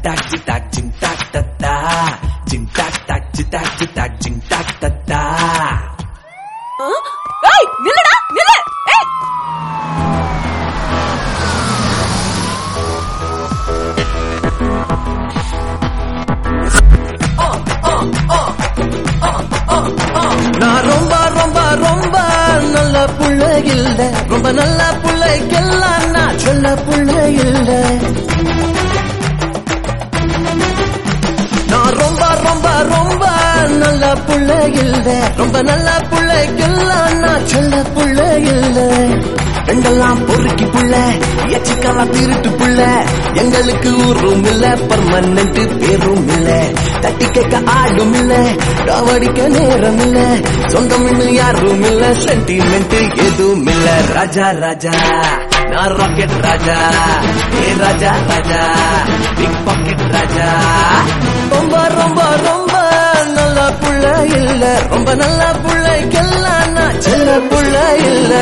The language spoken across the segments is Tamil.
tac tic tac ching tac ta ta ching tac tac tic tac tic tac ching tac ta ta ஏய் நில்லுடா நில்லு ஏய் நான் ரொம்ப ரொம்ப ரொம்ப நல்ல புள்ள இல்ல ரொம்ப நல்ல புள்ளைக்கெல்லாம் நான் சொல்ல புள்ள இல்ல நான் ரொம்ப ரொம்ப ரொம்ப நல்ல புள்ள இல்ல ரொம்ப நல்ல புள்ளைக்கெல்லாம் நான் சொல்ல புள்ள இல்ல ரெண்டெல்லாம் பொறுக்கி புள்ள எச்சிக்கலாம் திருட்டு புள்ள எங்களுக்கு ஊரும் இல்ல பர்மனன்ட் பேரும் இல்ல தட்டி கேட்க ஆடும் இல்ல டாவடிக்க நேரம் இல்ல சொந்தம் இன்னும் யாரும் இல்ல சென்டிமெண்ட் எதுவும் இல்ல ராஜா ராஜா நான் ராக்கெட் ராஜா ஏ ராஜா ராஜா பிக் பாக்கெட் ராஜா ரொம்ப ரொம்ப ரொம்ப நல்ல புள்ள இல்ல ரொம்ப நல்ல புள்ளைக்கெல்லாம் நான் சின்ன புள்ள இல்ல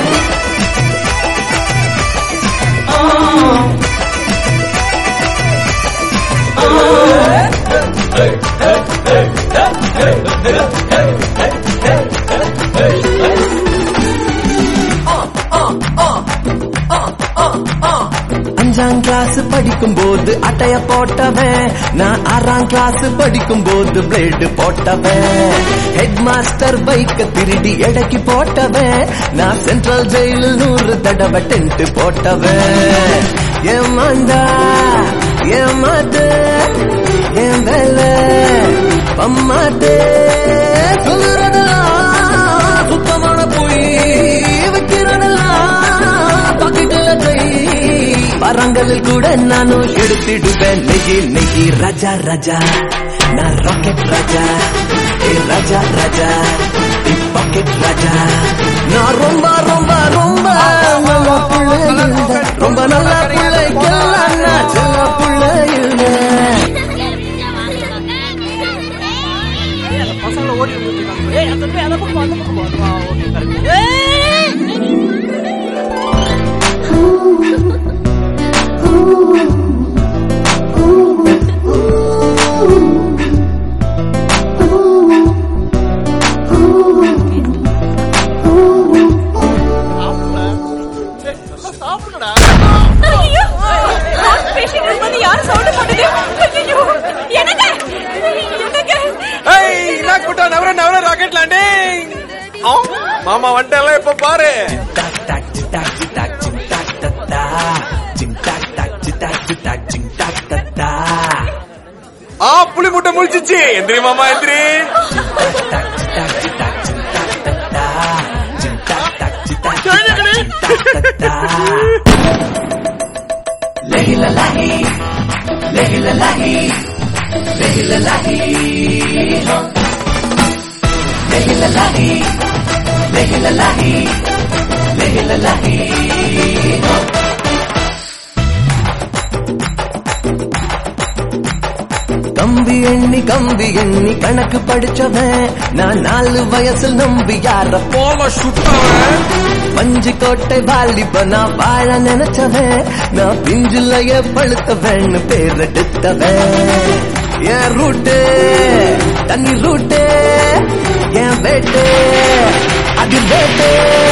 அஞ்சாம் கிளாஸ் படிக்கும் போது அட்டைய போட்டவன் நான் ஆறாம் கிளாஸ் படிக்கும் போது பிளேடு போட்டவன் ஹெட் மாஸ்டர் பைக்க திருடி எடைக்கு போட்டவன் நான் சென்ட்ரல் ஜெயிலில் நூறு தடவை டென்ட் போட்டவன் ஏமாந்தா ஏமாத்து என் வேலை பம்மாட்டு சொல்லுறதெல்லாம் சுத்தமான போய் வைக்கிறதெல்லாம் பாக்கெட்டுல கை பரங்களில் கூட நானும் எடுத்திடுவேன் நெகி நெகி ராஜா ராஜா நான் ராக்கெட் ராஜா ஏ ராஜா ராஜா பாக்கெட் ராஜா நான் ரொம்ப ரொம்ப ரொம்ப நல்ல புள்ள இல்ல ரொம்ப நல்ல பிள்ளைக்கெல்லாம் நான் சின்ன புள்ள இல்லை பசங்களை ஓடி வந்துருக்காங்க ஏய் அந்த போய் அந்த பக்கம் அந்த பக்கம் வா ஓகே கரெக்ட் சாப்பிடுடா ஐயோ ஹார்ட் பேஷண்ட் இருக்கும்போது யாரும் சவுண்ட் பண்ணுது ஐயோ என்னங்க என்னங்க ஏய் இனாக் புட்டா நவர நவர ராக்கெட் லேண்டிங் மாமா வந்துட்டல இப்ப பாரு tac tac tic tac tic tac ching tac ta ta ching tac tac tic tac tic tac ching tac ta ta ஆ புலி முட்டை முழிச்சிச்சு எந்திரி மாமா எந்திரி tac tic tac tic tac ching tac ta ta ching tac tac tic tac tic tac ching tac ta ta lehi la lahi lehi la lahi lehi la lahi ho. lehi la lahi lehi la lahi lehi la lahi ho. கம்பி எண்ணி கம்பி எண்ணி கணக்கு படிச்சவன் நான் நாலு வயசில் நம்பி யார போல சுட்டவன் பஞ்சு கோட்டை வாலிப நான் வாழ நினைச்சவன் நான் பிஞ்சிலைய பழுத்தவன் பேர் எடுத்தவன் என் ரூட்டு தண்ணி ரூட்டு என் வேட்டு அது வேட்டு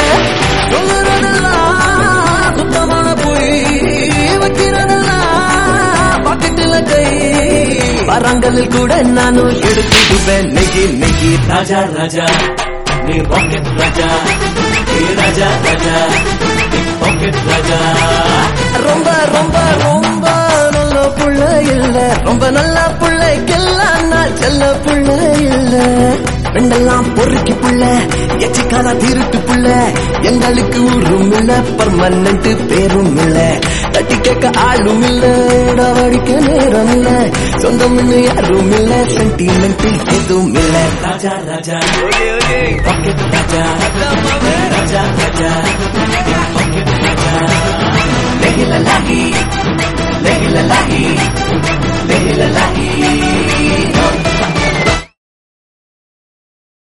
சொல்லுறதெல்லாம் சுத்தமான போய் வைக்கிறதெல்லாம் பாக்கெட்டுல கை பரங்களில் கூட நானும் எடுத்துடுவேன் நெகி நெகி ராஜா ராஜா நீ ராக்கெட் ராஜா ஏ ராஜா ராஜா பாக்கெட் ராஜா ரொம்ப ரொம்ப ரொம்ப நல்ல புள்ள இல்ல ரொம்ப நல்ல புள்ளைக்கெல்லாம் நான் செல்ல புள்ள இல்ல ரெண்டெல்லாம் பொறுக்கி புள்ள எச்சிக்கால திருட்டு புள்ள எங்களுக்கு ஊரும் இல்ல பர்மனன்ட் பேரும் இல்ல தட்டி கேட்க ஆளும் இல்ல வடிக்க நேரம் இல்ல சொந்தம் இன்னும் யாரும் இல்ல சென்டிமெண்ட் எதுவும் இல்ல ராஜா ராஜா ஓகே ஓகே ராக்கெட்